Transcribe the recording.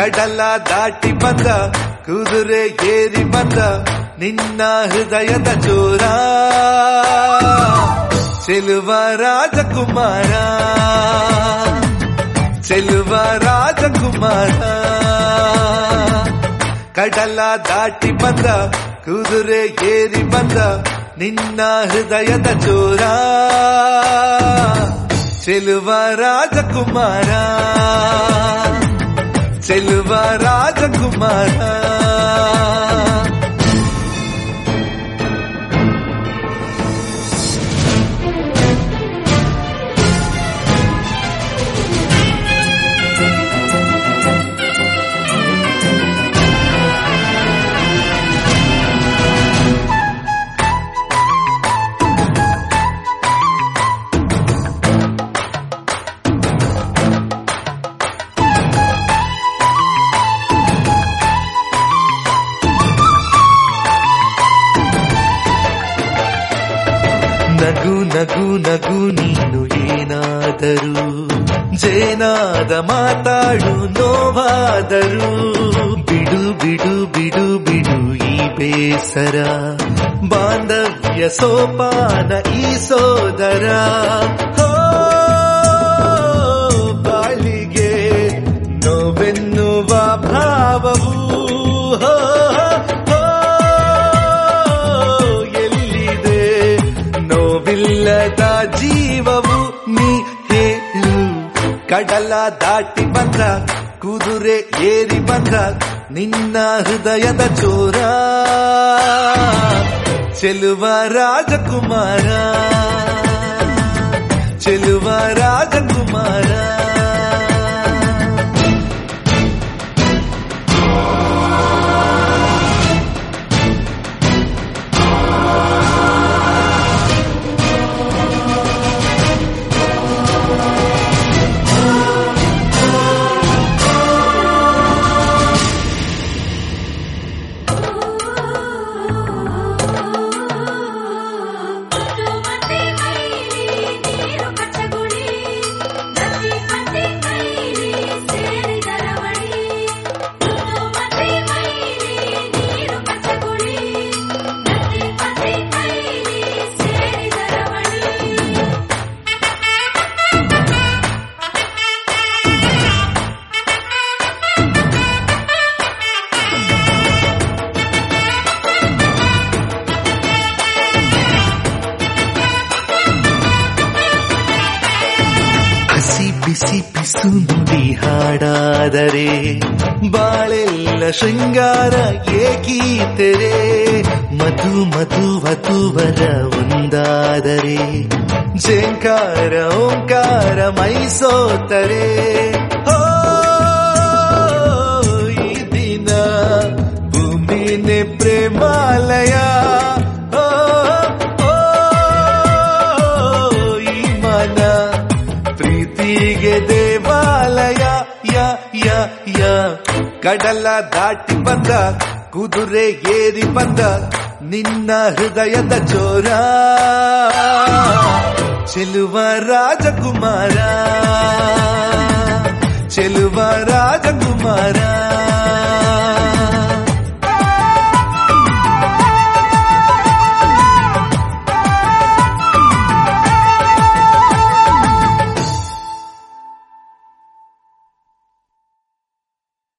ಕಡಲ ದಾಟಿ ಬಂದ ಕುದುರೆ ಏರಿ ಬಂದ ನಿನ್ನ ಹೃದಯದ ಚೋರ ಚೆಲುವ ರಾಜಕುಮಾರ ಚೆಲುವ ರಾಜಕುಮಾರ ಕಡಲ ದಾಟಿ ಬಂದ ಕುದುರೆ ಏರಿ ಬಂದ ನಿನ್ನ ಹೃದಯದ ಚೋರ ಚೆಲುವ ರಾಜಕುಮಾರ ಚೆಲುವ ರಾಜಕುಮಾರ ನಗು ನಗು ನಗು ನೀನು ಏನಾದರೂ ಜೇನಾದ ಮಾತಾಡು ನೋವಾದರು ಬಿಡು ಬಿಡು ಬಿಡು ಬಿಡು ಈ ಬೇಸರ ಬಾಂಧವ್ಯ ಸೋಪಾನ ಈ ಸೋದರ ಹೋ, ಬಾಳಿಗೆ ನೋವೆನ್ನುವ ಭಾವವು ಹೋ, ಹೋ, ಎಲ್ಲಿದೆ ನೋವಿಲ್ಲದ ಜೀವವು ನೀ ಹೇಳು ಕಡಲ ದಾಟಿ ಬಂದ ಕುದುರೆ ಏರಿ ಬಂದ ನಿನ್ನ ಹೃದಯದ ಚೋರ ಚೆಲುವ ರಾಜಕುಮಾರ ಚೆಲುವ ರಾಜಕುಮಾರ చుట్టుమట్టి మైలి నీరు కచ్చగుడి నది పట్టి మైలి సేరి దరవడి చుట్టుమట్టి మైలి నీరు కచ్చగుడి నది పట్టి మైలి సేరి దరవడి ಹಸಿ ಬಿಸಿ ಪಿಸು ನುಡಿ ಹಾಡಾದರೆ ಬಾಳೆಲ್ಲ ಶೃಂಗಾರ ಏಕೀತೆರೆ ಮಧು ಮಧು ವಧುವರ ಒಂದಾದರೆ ಜೇಂಕಾರ ಓಂಕಾರ ಮೈಸೋತರೆ ಓ ಈ ದಿನ ಭೂಮಿನೇ ಪ್ರೇಮಾಲಯ ಓ, ಓ, ಈ ಮನ ಪ್ರೀತಿಗೆ ದೇವಾಲಯ ಯ ಯ ಯ ಕಡಲ ದಾಟಿ ಬಂದ ಕುದುರೆ ಏರಿ ಬಂದ ನಿನ್ನ ಹೃದಯದ ಚೋರ ಚೆಲುವ ರಾಜಕುಮಾರ ಚೆಲುವ ರಾಜಕುಮಾರ